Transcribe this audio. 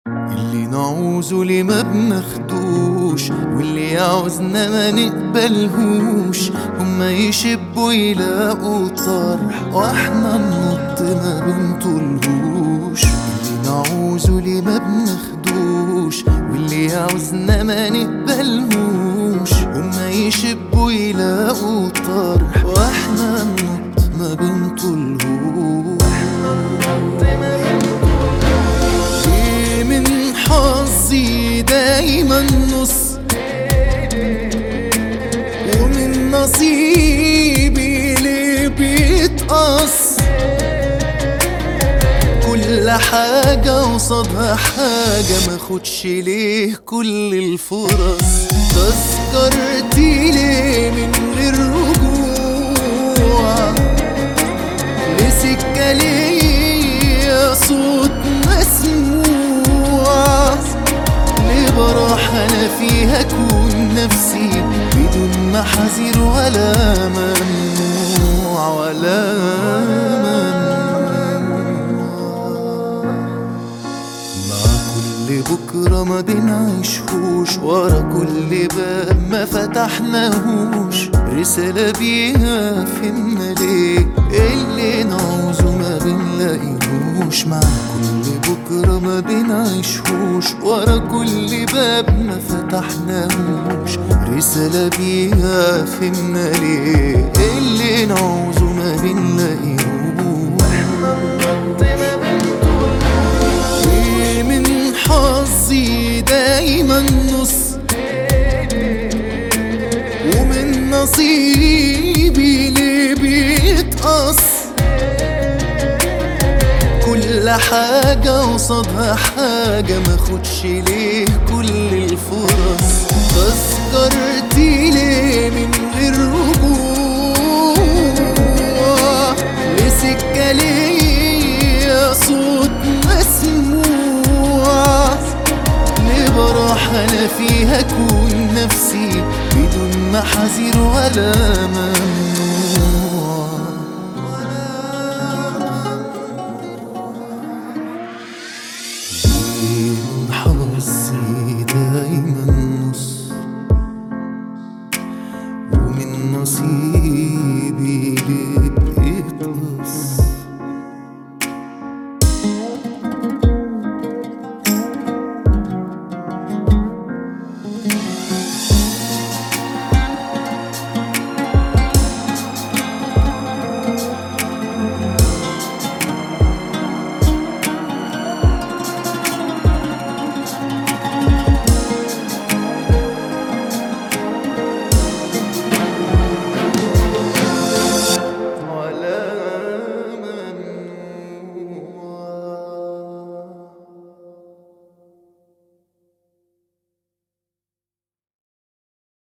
اللي نعوزه ليه ما بناخدوش واللي يعوزنا ما نقبلهوش هما يشبوا يلاقوا طرح واحنا ننط ما بنطولهوش اللي نعوزه ليه ما بناخدوش واللي يعوزنا ما نقبلهوش هما يشبوا يلاقوا طرح واحنا ننط ما بنطولهوش ليه من حظي دايما نص ومن نصيبي ليه بيتقص كل حاجة قصادها حاجة ماخدش ليه كل الفرص تذكرتي ليه من غير رجوع لسكة ليا صوت مسموع ليه بروح انا فيها اكون نفسي بدون محاذير ولا ممنوع ولا ممنوع مع كل بكرة ما بنعيشهوش ورا كل باب ما فتحناهوش رسالة بيها فينا ليه اللي نعوزه ما بنلاقيهوش مع كل بكرة ما بنعيشهوش ورا كل باب ما فتحناهوش رسالة بيها فينا ليه اللي نعوزه ما بنلاقيهوش ليه من حظي دايما نص ومن نصيبي ليه بيتقص كل حاجة قصادها حاجة ماخدش ليه كل الفرص تذكرتي ليه من غير رجوع لسكة ليا صوت مسموع ليه بروح انا فيها اكون نفسي بدون محاذير ولا ممنوع